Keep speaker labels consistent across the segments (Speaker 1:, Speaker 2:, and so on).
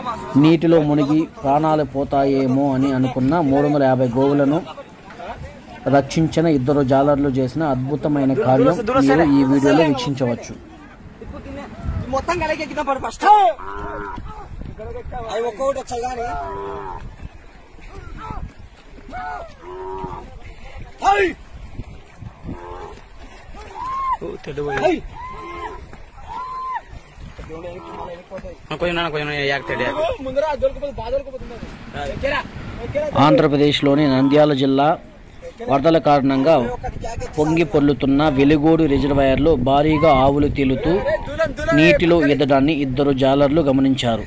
Speaker 1: నీటిలో మునిగి ప్రాణాలు పోతాయేమో అని అనుకున్న మూడు వందల యాభై గోవులను రక్షించిన ఇద్దరు జాలర్లు చేసిన అద్భుతమైన కార్యం మీరు ఈ వీడియోలో వీక్షించవచ్చు
Speaker 2: మొత్తం గడకి ఎక్కిన పడు ఫస్ట్ అవి ఒక్కొక్కటి వచ్చాయి కానీ
Speaker 3: కొంచెం కొంచెం యాక్టెడ్
Speaker 2: ముందర దొరకపోతే బాధ దొరకపోతుంది ఎక్కేరా ఎక్కేరా
Speaker 1: ఆంధ్రప్రదేశ్లోని నంద్యాల జిల్లా వరదల కారణంగా పొంగి పొర్లుతున్న వెలుగోడు రిజర్వాయర్లో భారీగా ఆవులు తేలుతూ
Speaker 2: దూరం దూరం
Speaker 1: నీటిలో ఈదడాన్ని ఇద్దరు జాలర్లు గమనించారు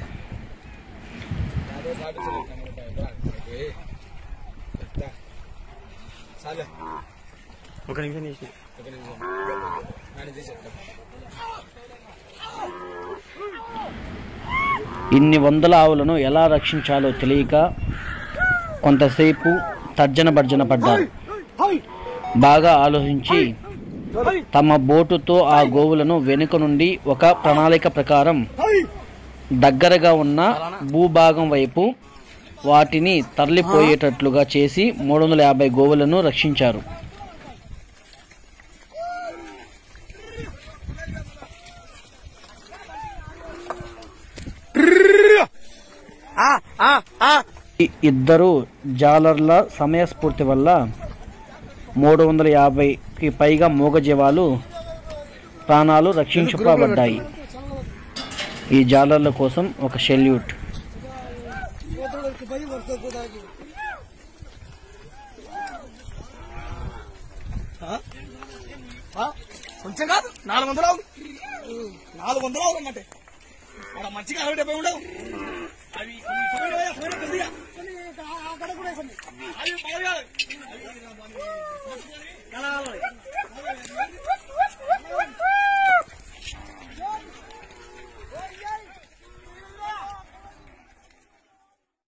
Speaker 2: చాలే
Speaker 3: ఒక నిమిషం చేసిన
Speaker 2: ఒక నిమిషం నేను తీసి చెప్తాను
Speaker 1: ఇన్ని వందల ఆవులను ఎలా రక్షించాలో తెలియక కొంతసేపు తర్జన భర్జన పడ్డారు బాగా ఆలోచించి తమ బోటుతో ఆ గోవులను వెనుక నుండి ఒక ప్రణాళిక ప్రకారం దగ్గరగా ఉన్న భూభాగం వైపు వాటిని తరలిపోయేటట్లుగా చేసి మూడు వందల యాభై గోవులను రక్షించారు ఈ ఇద్దరు జాలర్ల సమయస్ఫూర్తి వల్ల మూడు వందల యాభైకి పైగా మూగజీవాలు ప్రాణాలు రక్షించుకోబడ్డాయి ఈ జాలర్ల కోసం ఒక షెల్యూట్
Speaker 2: కొంచెం కాదు నాలుగు వందలు అవు నాలుగు వందలు అవు అన్నమాట ఆడ మంచిగా అరవై డెబ్బై ఉండవు అవి ఈ తొమ్మిది వేల, తొమ్మిది వేల కొద్దిగా.